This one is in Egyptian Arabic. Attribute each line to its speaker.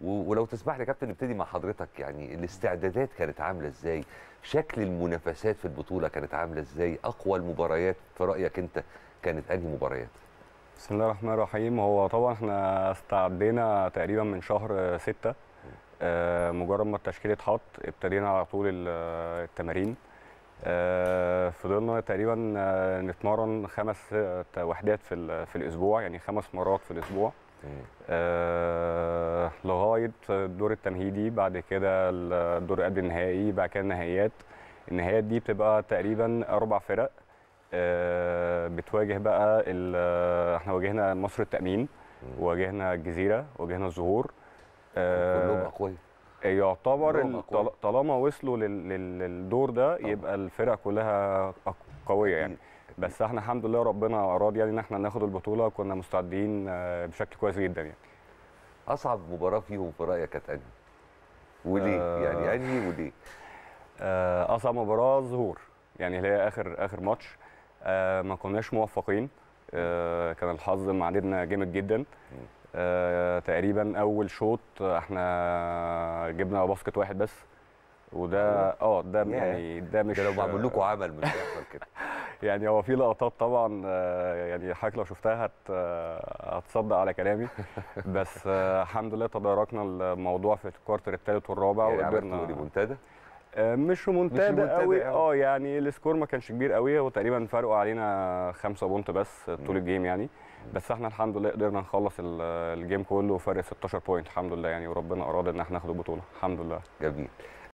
Speaker 1: و- ولو تسمح لي يا كابتن نبتدي مع حضرتك يعني الاستعدادات كانت عامله ازاي شكل المنافسات في البطوله كانت عامله ازاي اقوى المباريات في رايك انت كانت انهي مباريات
Speaker 2: بسم الله الرحمن الرحيم هو طبعا احنا استعدينا تقريبا من شهر ستة آه، مجرد ما التشكيل اتحط ابتدينا على طول ال- التمارين آه، فضلنا تقريبا آه، نتمرن خمس آه، وحدات في ال- في الاسبوع يعني خمس مرات في الاسبوع آه، لغايه الدور التمهيدي بعد كده الدور قبل النهائي بعد كده النهائيات النهائيات دي بتبقى تقريبا اربع فرق آه، بتواجه بقى ال- احنا واجهنا مصر التامين واجهنا الجزيره واجهنا الزهور آه،
Speaker 1: كلهم اقوياء
Speaker 2: يعتبر
Speaker 1: كلهم
Speaker 2: ال-
Speaker 1: أقوياء.
Speaker 2: طال- طالما وصلوا لل- لل- للدور ده
Speaker 1: طبعا.
Speaker 2: يبقى الفرق كلها أق- قويه يعني بس احنا الحمد لله ربنا اراد يعني ان احنا ناخد البطوله كنا مستعدين آه، بشكل كويس جدا يعني
Speaker 1: اصعب مباراه فيهم في رايك كانت انهي وليه
Speaker 2: آه.
Speaker 1: يعني انهي وليه
Speaker 2: آه، اصعب مباراه ظهور يعني اللي هي اخر اخر ماتش آه، ما كناش موفقين آه، كان الحظ معدنا جامد جدا آه، تقريبا اول شوط احنا جبنا باسكت واحد بس وده اه ده
Speaker 1: ياه.
Speaker 2: يعني ده مش
Speaker 1: ده لو معمول لكم عمل مش هيحصل كده
Speaker 2: يعني هو في لقطات طبعا آه، يعني حضرتك لو شفتها هت آه، هتصدق على كلامي بس آه، الحمد لله تداركنا الموضوع في الكوارتر الثالث والرابع
Speaker 1: يعني
Speaker 2: وقدرنا
Speaker 1: عملتوا ريمونتادا
Speaker 2: آه، مش ريمونتادا
Speaker 1: ريمونتادا
Speaker 2: قوي
Speaker 1: أوي.
Speaker 2: اه يعني السكور ما كانش كبير قوي هو تقريبا فرقوا علينا خمسة بونت بس طول الجيم يعني بس احنا الحمد لله قدرنا نخلص ال- الجيم كله وفرق 16 بوينت الحمد لله يعني وربنا اراد ان احنا ناخد البطوله الحمد لله
Speaker 1: جميل